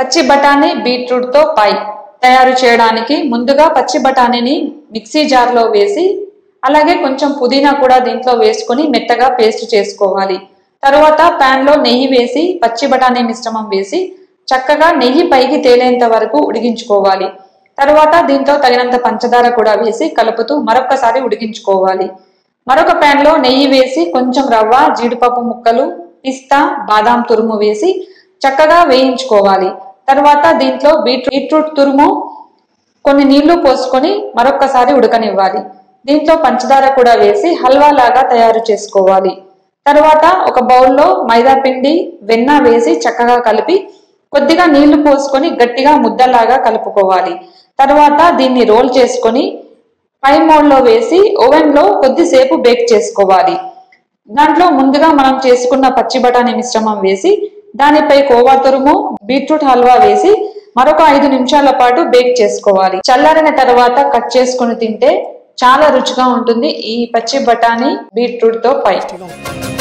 పచ్చి బఠానీ బీట్రూట్ తో పై తయారు చేయడానికి ముందుగా పచ్చి బఠానీని మిక్సీ జార్ లో వేసి అలాగే కొంచెం పుదీనా కూడా దీంట్లో వేసుకొని మెత్తగా పేస్ట్ చేసుకోవాలి తర్వాత పాన్ లో నెయ్యి వేసి పచ్చి బఠానీ మిశ్రమం వేసి చక్కగా నెయ్యి పైకి తేలేంత వరకు ఉడికించుకోవాలి తర్వాత దీంట్లో తగినంత పంచదార కూడా వేసి కలుపుతూ మరొకసారి ఉడికించుకోవాలి మరొక పాన్ లో నెయ్యి వేసి కొంచెం రవ్వ జీడిపప్పు ముక్కలు పిస్తా బాదాం తురుము వేసి చక్కగా వేయించుకోవాలి తర్వాత దీంట్లో బీట్రూట్ బీట్రూట్ తురుము కొన్ని నీళ్లు పోసుకొని మరొక్కసారి ఉడకనివ్వాలి దీంట్లో పంచదార కూడా వేసి హల్వా లాగా తయారు చేసుకోవాలి తర్వాత ఒక బౌల్లో మైదా పిండి వెన్న వేసి చక్కగా కలిపి కొద్దిగా నీళ్లు పోసుకొని గట్టిగా ముద్దలాగా కలుపుకోవాలి తర్వాత దీన్ని రోల్ చేసుకొని పై మోడ్లో వేసి ఓవెన్ లో కొద్దిసేపు బేక్ చేసుకోవాలి దాంట్లో ముందుగా మనం చేసుకున్న పచ్చి బఠానీ మిశ్రమం వేసి దానిపై కోవా తురుము బీట్రూట్ హల్వా వేసి మరొక ఐదు నిమిషాల పాటు బేక్ చేసుకోవాలి చల్లారిన తర్వాత కట్ చేసుకొని తింటే చాలా రుచిగా ఉంటుంది ఈ పచ్చి బఠానీ బీట్రూట్ తో పై